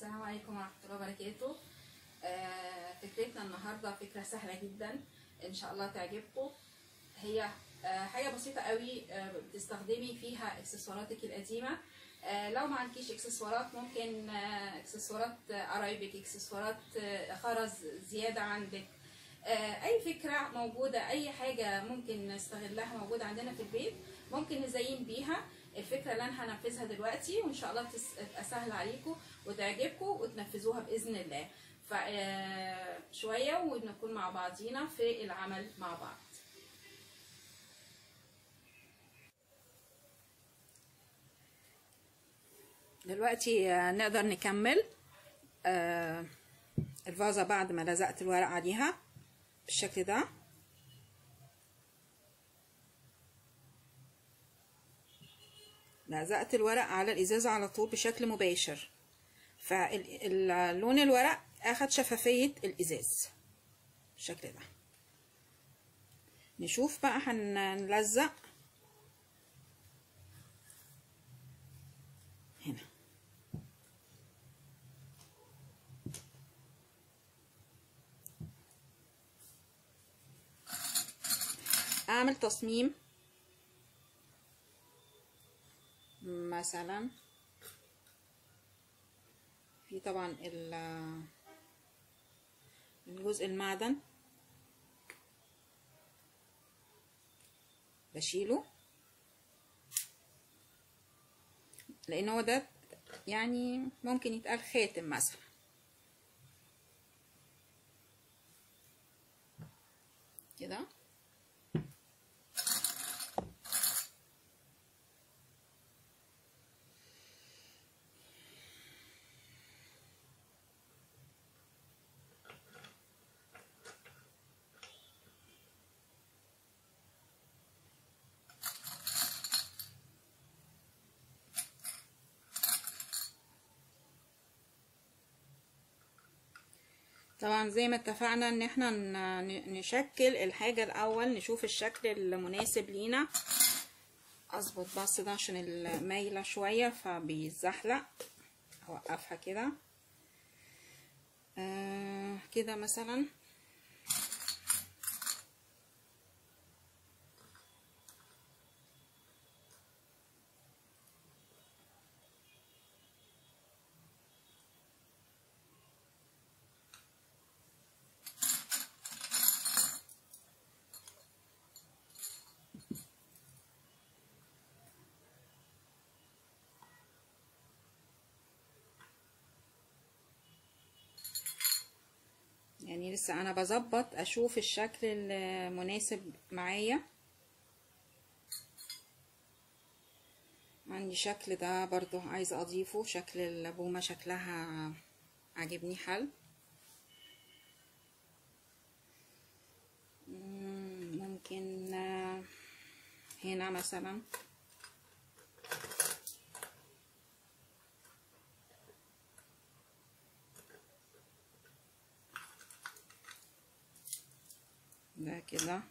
السلام عليكم ورحمة الله وبركاته آه، فكرتنا النهاردة فكرة سهلة جدا ان شاء الله تعجبكم هي آه، حاجة بسيطة قوي آه، بتستخدمي فيها اكسسواراتك القديمة آه، لو ما عندكيش اكسسوارات ممكن آه، اكسسوارات آه، قرايبك اكسسوارات آه، خرز زيادة عندك آه، اي فكرة موجودة اي حاجة ممكن نستغلها موجودة عندنا في البيت ممكن نزين بيها الفكرة اللي انا هنفذها دلوقتي وان شاء الله تس- تبقى سهلة عليكم وتعجبكم وتنفذوها باذن الله فشوية ونكون مع بعضينا في العمل مع بعض دلوقتي آه، نقدر نكمل آه، الفازة بعد ما لزقت الورق عليها بالشكل ده لزقت الورق على الازازة على طول بشكل مباشر فاللون الورق اخد شفافية الازاز بالشكل ده نشوف بقى هنلزق هنا اعمل تصميم مثلا في طبعا ال- الجزء المعدن بشيله لان هو ده يعني ممكن يتقال خاتم مثلا كده طبعا زي ما اتفقنا ان احنا ن- ن- نشكل الحاجة الاول نشوف الشكل المناسب لينا اظبط بس ده عشان المايلة شوية فبيزحلق اوقفها كده آه كده مثلا يعني لسه انا بظبط اشوف الشكل المناسب معايا عندي شكل ده برضو عايزة اضيفه شكل البومة شكلها عاجبني حل مم، ممكن آه، هنا مثلا ده كده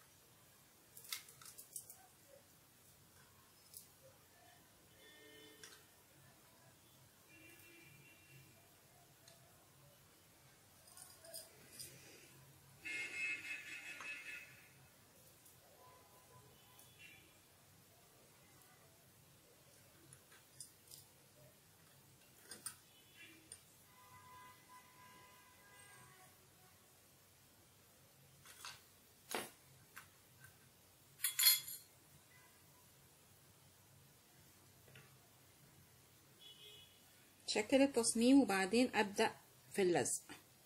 شكل التصميم وبعدين ابدأ في اللزق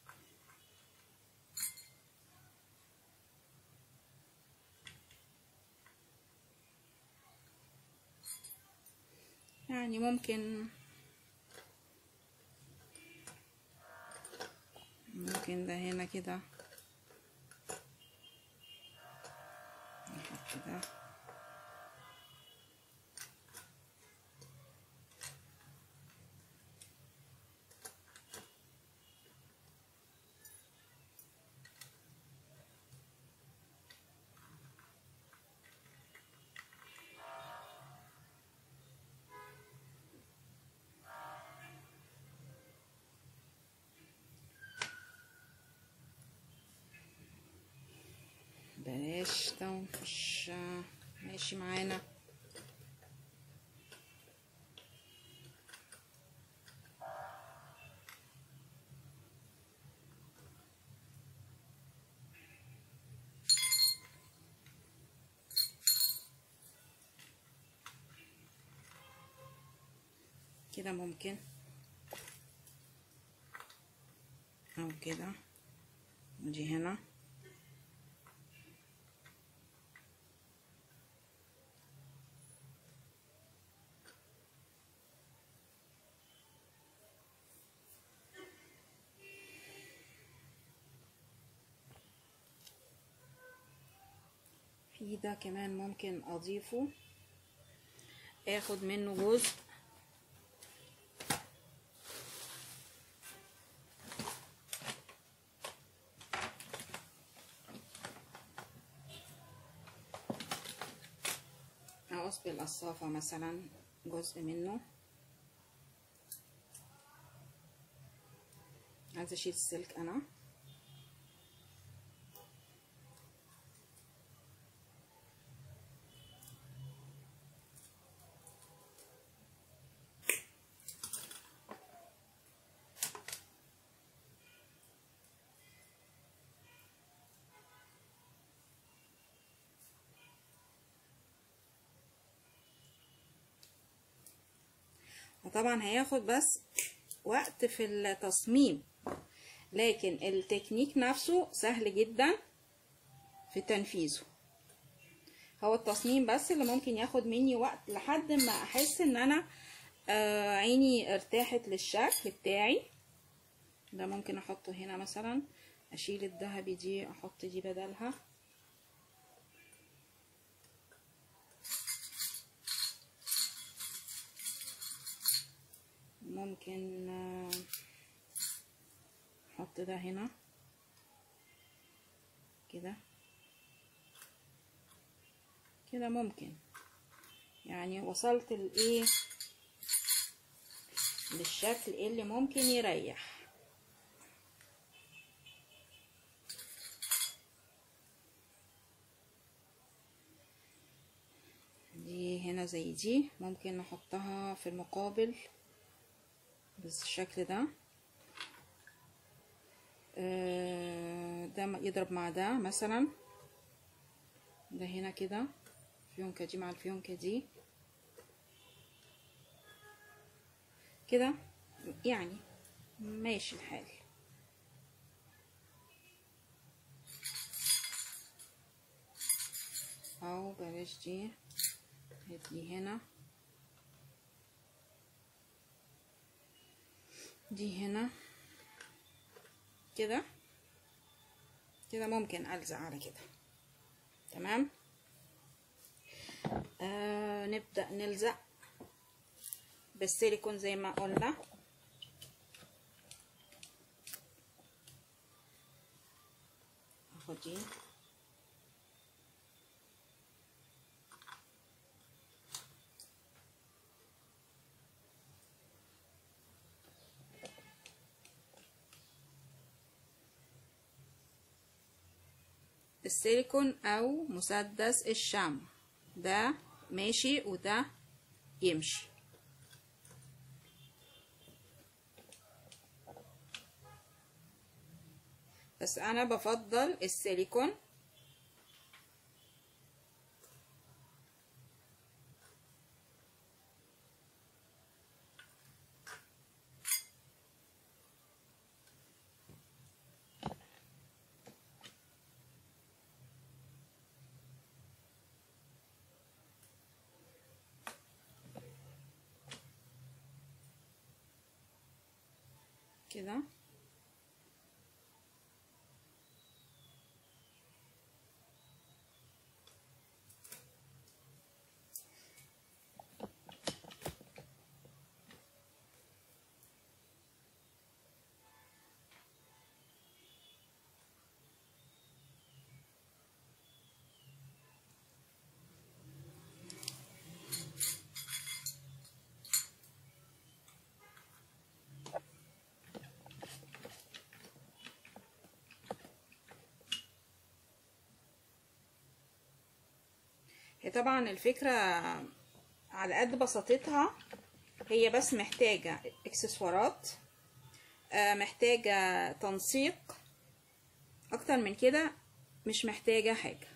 يعني ممكن ممكن ده هنا كده نحط ده بلاش ده مش ماشي معانا كده ممكن او كده ودي هنا في ده كمان ممكن اضيفه اخد منه جزء اقص بالقصافة مثلا جزء منه عايزة اشيل السلك انا وطبعا هياخد بس وقت في التصميم لكن التكنيك نفسه سهل جدا في تنفيذه هو التصميم بس اللي ممكن ياخد مني وقت لحد ما احس ان انا آه عيني ارتاحت للشكل بتاعي ده ممكن احطه هنا مثلا اشيل الذهبي دي احط دي بدلها ممكن احط ده هنا كده كده ممكن يعني وصلت لايه للشكل اللي ممكن يريح دي هنا زي دي ممكن نحطها في المقابل بالشكل ده ده يضرب مع ده مثلا ده هنا كده فيونكة دي مع الفيونكة دي كده يعني ماشي الحال او بلاش دي دي هنا دي هنا كده كده ممكن ألزق على كده تمام آه نبدأ نلزق بالسيليكون زي ما قلنا اخد دي السيليكون او مسدس الشمع ده ماشي وده يمشي بس انا بفضل السيليكون كده طبعا الفكرة على قد بساطتها هي بس محتاجة اكسسوارات آه، محتاجة تنسيق اكتر من كده مش محتاجة حاجة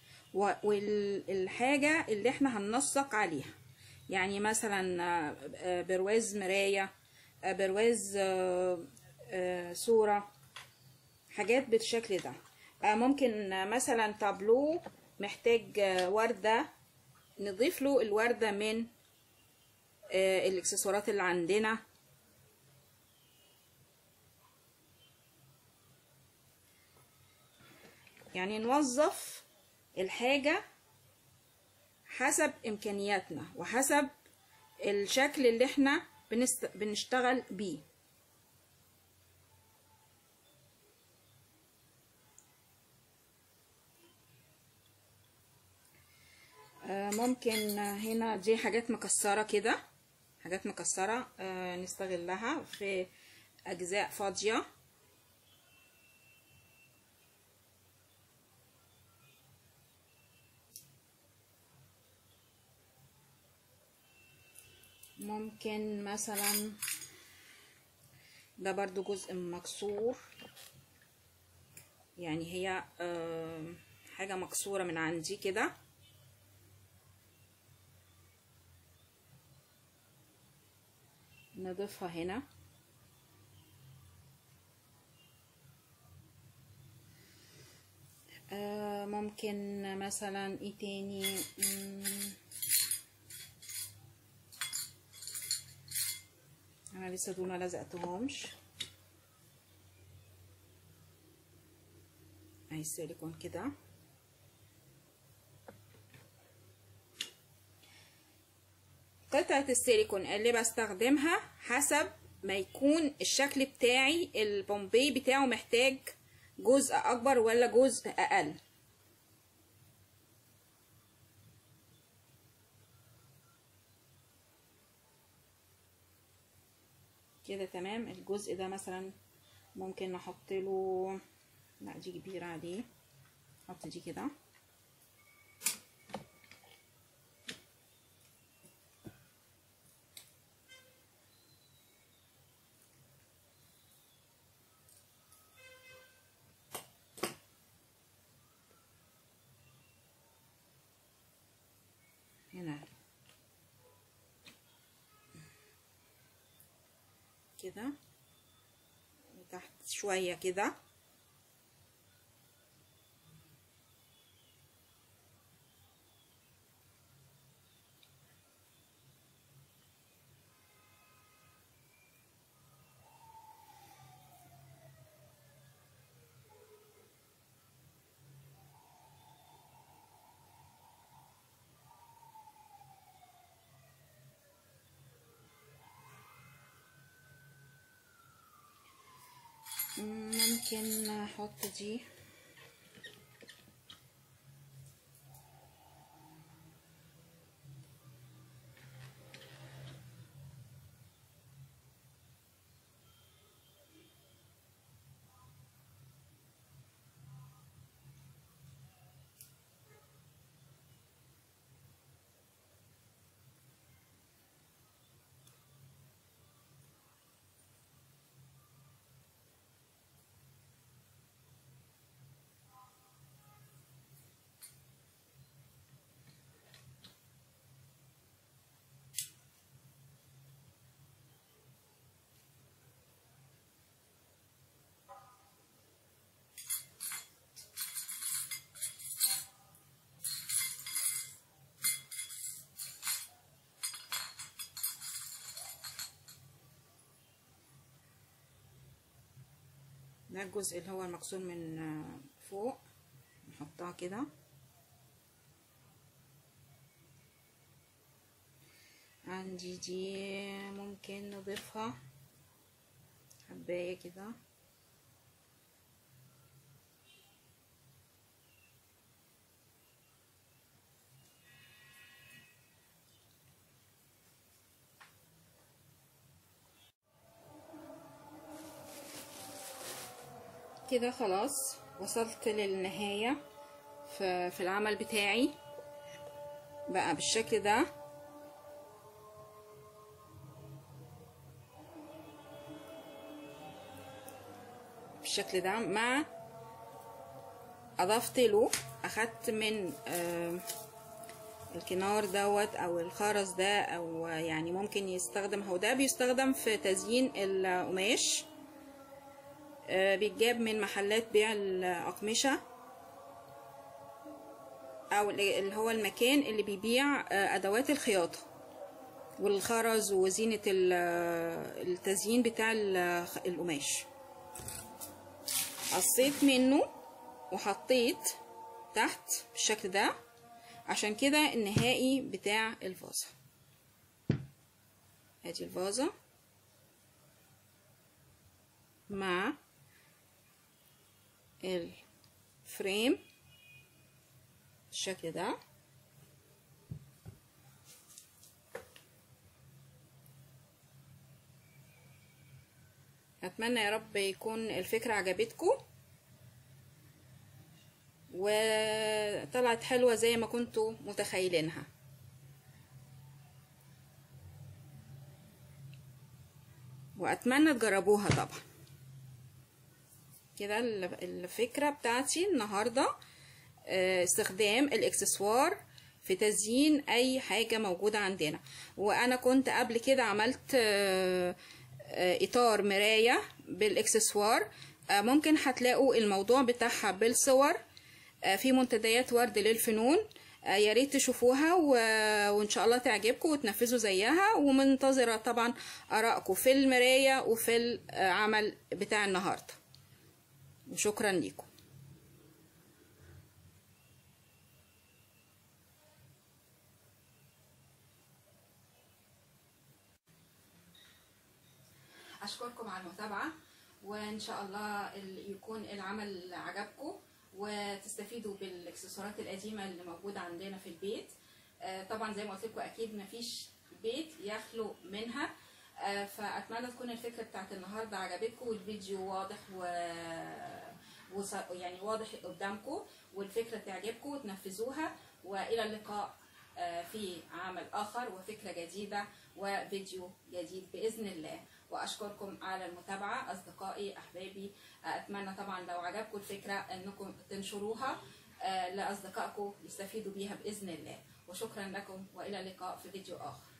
والحاجة اللي احنا هننسق عليها يعني مثلا آه، آه، برواز مراية آه، برواز آه، آه، صورة حاجات بالشكل ده آه، ممكن آه، مثلا تابلو محتاج آه، وردة نضيف له الوردة من آه، الاكسسوارات اللي عندنا يعني نوظف الحاجة حسب إمكانياتنا وحسب الشكل اللي احنا بنست... بنشتغل بيه آه، ممكن هنا دي حاجات مكسرة كده حاجات مكسرة آه، نستغلها في أجزاء فاضية ممكن مثلا ده برضو جزء مكسور يعني هي آه، حاجة مكسورة من عندي كده نضيفها هنا آه، ممكن مثلا ايه تاني مم، انا لسه دول ما لزقتهمش اهي السيليكون كده قطعة السيليكون اللي بستخدمها حسب ما يكون الشكل بتاعي البومبي بتاعه محتاج جزء اكبر ولا جزء اقل كده تمام الجزء ده مثلا ممكن نحط له لا دي كبيرة عليه نحط دي كده هنا كده وتحت شوية كده ممكن احط دي ده الجزء اللي هو المقسوم من فوق نحطها كده عندي دي ممكن نضيفها حباية كده كده خلاص وصلت للنهاية في, في العمل بتاعي بقى بالشكل ده بالشكل ده مع اضفت له اخدت من آه الكنار دوت او الخرز ده او يعني ممكن يستخدم هو ده بيستخدم في تزيين القماش آه بيتجاب من محلات بيع الاقمشه او اللي هو المكان اللي بيبيع آه ادوات الخياطه والخرز وزينه التزيين بتاع القماش قصيت منه وحطيت تحت بالشكل ده عشان كده النهائي بتاع الفازة ادي الفازة مع الفريم بالشكل ده اتمنى يا رب يكون الفكرة عجبتكم وطلعت حلوة زي ما كنتوا متخيلينها واتمنى تجربوها طبعا كده الفكرة بتاعتي النهاردة استخدام الاكسسوار في تزيين اي حاجة موجودة عندنا وانا كنت قبل كده عملت اطار مراية بالاكسسوار ممكن هتلاقوا الموضوع بتاعها بالصور في منتديات ورد للفنون يا ريت تشوفوها وان شاء الله تعجبكم وتنفذوا زيها ومنتظره طبعا ارائكم في المرايه وفي العمل بتاع النهارده وشكرا لكم اشكركم على المتابعه وان شاء الله يكون العمل عجبكم وتستفيدوا بالاكسسوارات القديمه اللي موجوده عندنا في البيت طبعا زي ما قلت لكم اكيد مفيش بيت يخلو منها فاتمنى تكون الفكره بتاعت النهارده عجبتكم والفيديو واضح و وص... يعني واضح قدامكم والفكره تعجبكم وتنفذوها والى اللقاء في عمل اخر وفكره جديده وفيديو جديد باذن الله واشكركم على المتابعه اصدقائي احبابي اتمنى طبعا لو عجبكم الفكره انكم تنشروها لاصدقائكم يستفيدوا بيها باذن الله وشكرا لكم والى اللقاء في فيديو اخر